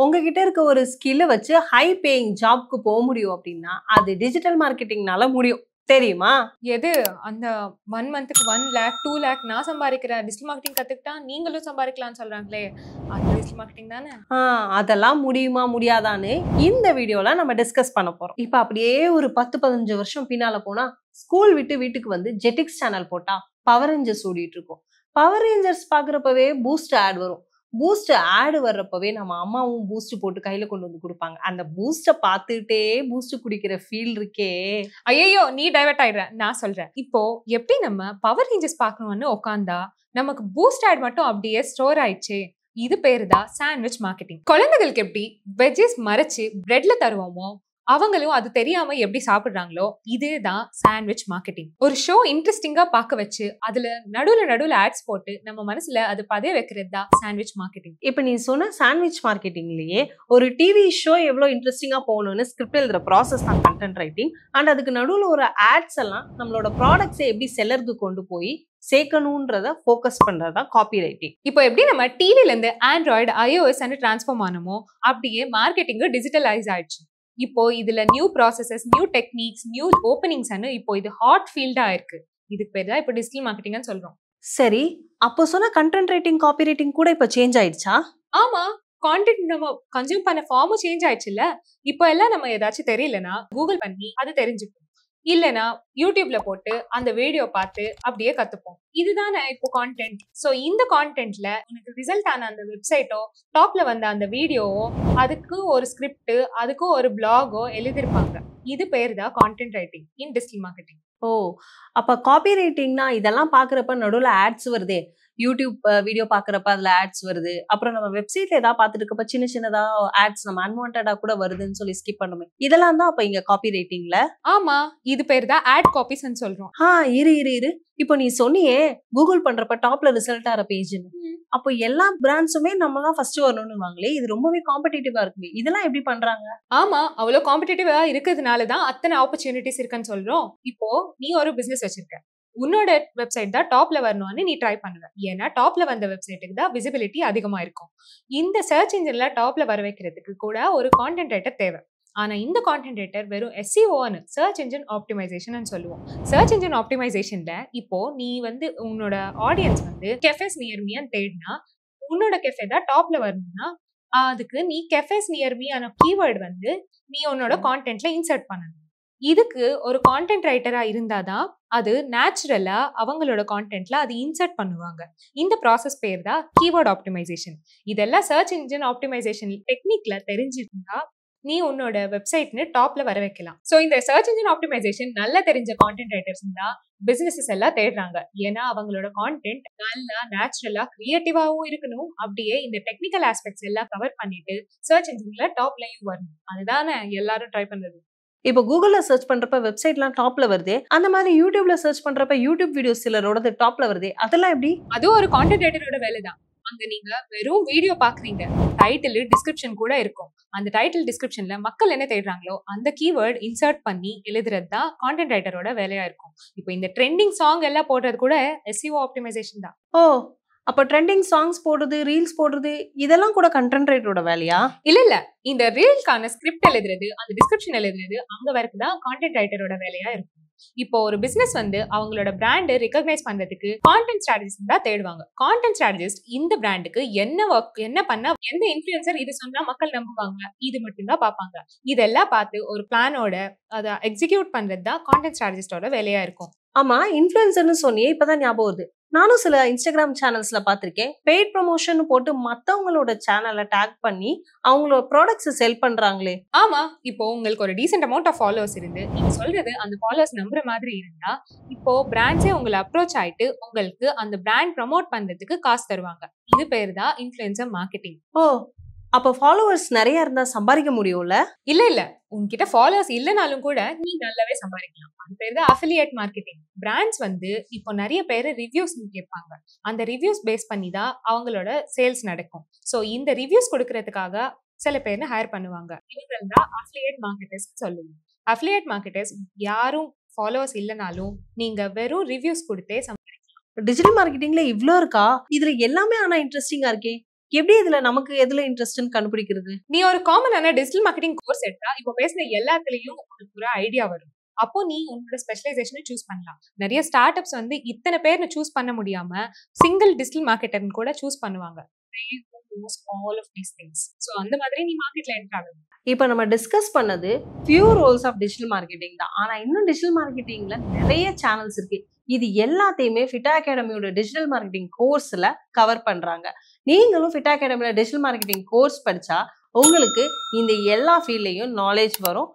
உங்ககிட்ட இருக்க ஒரு ஸ்கில்லை வச்சு ஹை பேயிங் ஜாப்க்கு போக முடியும் அப்படின்னா அது டிஜிட்டல் மார்க்கெட்டிங்னால முடியும் தெரியுமா எது அந்த ஒன் மந்த்துக்கு ஒன் லேக் டூ லேக் நான் சம்பாதிக்கிறேன் டிஜிட்டல் மார்க்கெட்டிங் கத்துக்கிட்டா நீங்களும் சம்பாதிக்கலாம்னு சொல்றாங்களே அது டிஜிட்டல் மார்க்கெட்டிங் தானே ஆ, அதெல்லாம் முடியுமா முடியாதான்னு இந்த வீடியோல நம்ம டிஸ்கஸ் பண்ண போறோம் இப்போ அப்படியே ஒரு பத்து பதினஞ்சு வருஷம் பின்னால போனா ஸ்கூல் விட்டு வீட்டுக்கு வந்து ஜெட்டிக்ஸ் சேனல் போட்டா பவர் ரேஞ்சர்ஸ் ஓடிட்டு இருக்கும் பவர் ரேஞ்சர்ஸ் பாக்குறப்பவே பூஸ்ட் ஆட் வரும் பூஸ்ட் ஆடு வர்றப்பவே நம்ம அம்மாவும் பூஸ்ட் போட்டு கையில கொண்டு வந்து கொடுப்பாங்க அந்த பூஸ்ட பார்த்துட்டே பூஸ்ட் குடிக்கிற ஃபீல் இருக்கே ஐயோ நீ டைவர்ட் ஆயிடுற நான் சொல்றேன் இப்போ எப்படி நம்ம பவர் ரேஞ்சஸ் பார்க்கணும்னு உட்காந்தா நமக்கு பூஸ்ட் ஆட் மட்டும் அப்படியே ஸ்டோர் ஆயிடுச்சே இது பேரு தான் சாண்ட்விச் மார்க்கெட்டிங் குழந்தைகளுக்கு எப்படி வெஜ்ஜஸ் மறைச்சு பிரெட்ல தருவோமோ அவங்களும் அது தெரியாம எப்படி சாப்பிடுறாங்களோ இதுதான் சாண்ட்விச் மார்க்கெட்டிங் ஒரு ஷோ இன்ட்ரெஸ்டிங்கா பார்க்க வச்சு அதுல நடுவுல நடுவுல ஆட்ஸ் போட்டு நம்ம மனசுல அது பதிய வைக்கிறது தான் சாண்ட்விச் மார்க்கெட்டிங் இப்போ நீ சொன்ன சாண்ட்விச் மார்க்கெட்டிங்லயே ஒரு டிவி ஷோ எவ்வளோ இன்ட்ரெஸ்டிங்காக போகணும்னு ஸ்கிரிப்ட் எழுதுற ப்ராசஸ் தான் கண்டென்ட் ரைட்டிங் அண்ட் அதுக்கு நடுவில் ஒரு ஆட்ஸ் எல்லாம் நம்மளோட ப்ராடக்ட்ஸை எப்படி செல்லருக்கு கொண்டு போய் சேர்க்கணுன்றத ஃபோக்கஸ் பண்ணுறது தான் காப்பி ரைட்டிங் இப்போ எப்படி நம்ம டிவில இருந்து ஆண்ட்ராய்டு ஐஓஎஸ் டிரான்ஸ்ஃபார்ம் ஆனமோ அப்படியே மார்க்கெட்டிங்கும் டிஜிட்டலைஸ் ஆயிடுச்சு இப்போ இதுல new processes new techniques new openings இப்போ இது ஹாட் ஃபீல்டா இருக்கு இதுக்கு பேர் தான் இப்போ டிஜிட்டல் மார்க்கெட்டிங்னு சொல்றோம் சரி அப்போ சொன்ன கண்டென்ட் ரைட்டிங் காப்பி ரைட்டிங் கூட இப்போ சேஞ்ச் ஆயிடுச்சா ஆமா கான்டென்ட் நம்ம கன்சியூம் பண்ண ஃபார்மும் சேஞ்ச் ஆயிடுச்சுல்ல இப்போ எல்லாம் நம்ம ஏதாச்சும் தெரியலனா கூகுள் பண்ணி அது தெரிஞ்சுப்போம் இல்லனா யூடியூப்ல போட்டு அந்த வீடியோ பார்த்து அப்படியே கத்துப்போம் இதுதானே இப்போ கான்டென்ட் ஸோ இந்த கான்டென்ட்ல உனக்கு ரிசல்ட் ஆன அந்த வெப்சைட்டோ டாப்ல வந்த அந்த வீடியோவோ அதுக்கு ஒரு ஸ்கிரிப்ட் அதுக்கும் ஒரு பிளாகோ எழுதிருப்பாங்க இது பேர் தான் content writing in digital marketing ஓ அப்போ காப்பி ரைட்டிங்னா இதெல்லாம் பார்க்குறப்ப நடுவில் ஆட்ஸ் வருதே யூடியூப் வீடியோ பார்க்குறப்ப அதில் ஆட்ஸ் வருது அப்புறம் நம்ம வெப்சைட்ல ஏதாவது பார்த்துட்டு இருக்கப்ப சின்ன சின்னதா ஆட்ஸ் நம்ம அன்வான்டா கூட வருதுன்னு சொல்லி ஸ்கிப் பண்ணுமே இதெல்லாம் தான் அப்போ இங்கே காப்பி ரைட்டிங்ல ஆமா இது பேர் தான் ஆட் காப்பீஸ்ன்னு சொல்றோம் ஆ இரு இரு இரு இப்போ நீ சொன்னியே கூகுள் பண்றப்ப டாப்ல ரிசல்ட் ஆகிற பேஜ்னு அப்போ எல்லா பிராண்ட்ஸுமே நம்ம தான் ஃபர்ஸ்ட் வரணும்னு வாங்களே இது ரொம்பவே காம்படிட்டிவா இருக்குமே இதெல்லாம் எப்படி பண்றாங்க ஆமா அவ்வளவு காம்படிட்டிவா இருக்கிறதுனால தான் அத்தனை ஆப்பர்ச்சுனிட்டிஸ் இருக்குன்னு சொல்றோம் இப்போ நீ ஒரு பிசினஸ் வச்சிருக்க உன்னோட வெப்சைட் தான் டாப்ல வரணும்னு நீ ட்ரை பண்ணுவ ஏன்னா டாப்ல வந்த வெப்சைட்டுக்கு தான் விசிபிலிட்டி அதிகமா இருக்கும் இந்த சர்ச் இன்ஜின்ல டாப்ல வர வைக்கிறதுக்கு கூட ஒரு கான்டென்ட் ரைட்டர் தேவை ஆனா இந்த கான்டென்ட் ரைட்டர் வெறும் எஸ்சிஓன்னு சர்ச் இன்ஜின் ஆப்டிமைசேஷன் சொல்லுவோம் சர்ச் இன்ஜின் ஆப்டிமைசேஷன்ல இப்போ நீ வந்து உன்னோட ஆடியன்ஸ் வந்து கெஃபேஸ் நியர்மியான்னு தேடினா உன்னோட கெஃபே தான் டாப்ல வரணும்னா அதுக்கு நீ கெஃபேஸ் நியர்மியான கீவேர்டு வந்து நீ உன்னோட கான்டென்ட்ல இன்சர்ட் பண்ணணும் இதுக்கு ஒரு கான்டென்ட் ரைட்டரா இருந்தாதான் அது நேச்சுரலா அவங்களோட கான்டென்ட்ல அது இன்சர்ட் பண்ணுவாங்க இந்த ப்ராசஸ் பேர் தான் கீவேர்ட் ஆப்டிமைசேஷன் இதெல்லாம் சர்ச் இன்ஜின் ஆப்டிமைசேஷன் டெக்னிக்ல தெரிஞ்சிருந்தா நீ உன்னோட வெப்சைட்னு டாப்ல வர வைக்கலாம் ஸோ இந்த சர்ச் இன்ஜின் ஆப்டிமைசேஷன் நல்லா தெரிஞ்ச கான்டென்ட் ரைட்டர்ஸ் தான் பிசினஸஸ் எல்லாம் தேடுறாங்க ஏன்னா அவங்களோட கான்டென்ட் நல்லா நேச்சுரலா கிரியேட்டிவாவும் இருக்கணும் அப்படியே இந்த டெக்னிக்கல் ஆஸ்பெக்ட்ஸ் எல்லாம் கவர் பண்ணிட்டு சர்ச் இன்ஜின்ல டாப்லயும் வரணும் அதுதானே எல்லாரும் ட்ரை பண்றது இப்போ கூகுள்ல சர்ச் பண்றப்ப வெப்சைட்லாம் டாப்ல வருதே அந்த மாதிரி யூடியூப்ல சர்ச் பண்றப்ப யூடியூப் வீடியோஸ் சிலரோடது டாப்ல வருதே அதெல்லாம் எப்படி அதுவும் ஒரு கான்டென்ட் ரைட்டரோட வேலை தான் அங்க நீங்க வெறும் வீடியோ பாக்குறீங்க டைட்டில் டிஸ்கிரிப்ஷன் கூட இருக்கும் அந்த டைட்டில் டிஸ்கிரிப்ஷன்ல மக்கள் என்ன தேடுறாங்களோ அந்த கீவேர்ட் இன்சர்ட் பண்ணி எழுதுறது தான் கான்டென்ட் ரைட்டரோட வேலையா இருக்கும் இப்போ இந்த ட்ரெண்டிங் சாங் எல்லாம் போடுறது கூட எஸ்இஓ ஆப்டிமைசேஷன் தான் ஓ அப்போ ட்ரெண்டிங் சாங்ஸ் போடுறது ரீல்ஸ் போடுறது இதெல்லாம் கூட கண்டென்ட் ரைட்டரோட வேலையா இல்ல இல்ல இந்த ரீல்க்கான ஸ்கிரிப்ட் எழுதுறது அந்த டிஸ்கிரிப்ஷன் எழுதுறது அங்க வரைக்கும் தான் கான்டென்ட் ரைட்டரோட வேலையா இருக்கும் இப்போ ஒரு பிசினஸ் வந்து அவங்களோட பிராண்ட் ரெகக்னைஸ் பண்றதுக்கு கான்டென்ட் ஸ்ட்ராட்டஜிஸ்ட் தான் தேடுவாங்க கான்டென்ட் ஸ்ட்ராட்டஜிஸ்ட் இந்த பிராண்டுக்கு என்ன ஒர்க் என்ன பண்ணா எந்த இன்ஃபுளுசர் இது சொன்னா மக்கள் நம்புவாங்க இது மட்டும் தான் பார்ப்பாங்க இதெல்லாம் பார்த்து ஒரு பிளானோட அதை எக்ஸிக்யூட் பண்றது தான் கான்டென்ட் ஸ்ட்ராட்டஜிஸ்டோட வேலையா இருக்கும் ஆமா இன்ஃபுளுசர்னு சொன்னியே இப்பதான் ஞாபகம் வருது நானும் சில இன்ஸ்டாகிராம் சேனல்ஸ்ல பார்த்திருக்கேன் பெய்ட் ப்ரொமோஷன் போட்டு மத்தவங்களோட சேனலை டேக் பண்ணி அவங்களோட ப்ராடக்ட்ஸ் செல் பண்றாங்களே ஆமா இப்போ உங்களுக்கு ஒரு டீசென்ட் அமௌண்ட் ஆஃப் ஃபாலோவர்ஸ் இருந்து நீங்க சொல்றது அந்த ஃபாலோவர்ஸ் நம்புற மாதிரி இருந்தா இப்போ பிராண்ட்ஸே உங்களை அப்ரோச் ஆயிட்டு உங்களுக்கு அந்த பிராண்ட் ப்ரமோட் பண்றதுக்கு காசு தருவாங்க இது பேர் தான் இன்ஃபுளுசர் மார்க்கெட்டிங் ஓ அப்போ ஃபாலோவர்ஸ் நிறைய இருந்தா சம்பாதிக்க முடியும்ல இல்ல இல்ல உன்கிட்ட ஃபாலோவர்ஸ் இல்லைனாலும் கூட நீ நல்லாவே சம்பாதிக்கலாம் அது பேர் தான் அஃபிலியேட் மார்க்கெட்டிங் பிராண்ட்ஸ் வந்து இப்போ நிறைய பேர் ரிவ்யூஸ் கேட்பாங்க அந்த ரிவ்யூஸ் பேஸ் பண்ணி தான் அவங்களோட சேல்ஸ் நடக்கும் ஸோ இந்த ரிவ்யூஸ் கொடுக்கறதுக்காக சில பேர் ஹையர் பண்ணுவாங்க இவங்க தான் அஃபிலியேட் மார்க்கெட்டர்ஸ் சொல்லுவோம் அஃபிலியேட் மார்க்கெட்டர்ஸ் யாரும் ஃபாலோவர்ஸ் இல்லைனாலும் நீங்க வெறும் ரிவ்யூஸ் கொடுத்தே சம்பாதிக்கலாம் டிஜிட்டல் மார்க்கெட்டிங்ல இவ்ளோ இருக்கா இதுல எல்லாமே ஆனா இன்ட்ரெஸ்டிங்கா இருக்கே எப்படி இதுல நமக்கு எதுல இன்ட்ரெஸ்ட்னு கண்டுபிடிக்கிறது நீ ஒரு காமனான டிஜிட்டல் மார்க்கெட்டிங் கோர்ஸ் எடுத்தா இப்போ பேசின எல்லாத்துலயும் உனக்கு ஒரு ஐடியா வரும் அப்போ நீ உன்னோட ஸ்பெஷலைசேஷனை சூஸ் பண்ணலாம் நிறைய ஸ்டார்ட் அப்ஸ் வந்து இத்தனை பேர்னு சூஸ் பண்ண முடியாம சிங்கிள் டிஜிட்டல் மார்க்கெட்டர்னு கூட சூஸ் பண்ணுவாங்க all of these things so அந்த மாதிரி நீ மார்க்கெட்ல என்ட்ரு ஆகணும் இப்போ நம்ம டிஸ்கஸ் பண்ணது few roles of digital marketing தான் ஆனா இன்னும் டிஜிட்டல் மார்க்கெட்டிங்ல நிறைய சேனல்ஸ் இருக்கு இது எல்லாத்தையுமே ஃபிட்டா அகாடமியோட டிஜிட்டல் மார்க்கெட்டிங் கோர்ஸ்ல கவர் பண்றாங்க நீங்களும் ஃபிட்டா அகாடமியோட டிஜிட்டல் மார்க்கெட்டிங் கோர்ஸ் படிச்சா உங்களுக்கு இந்த எல்லா ஃபீல்ட்லையும் நாலேஜ் வரும்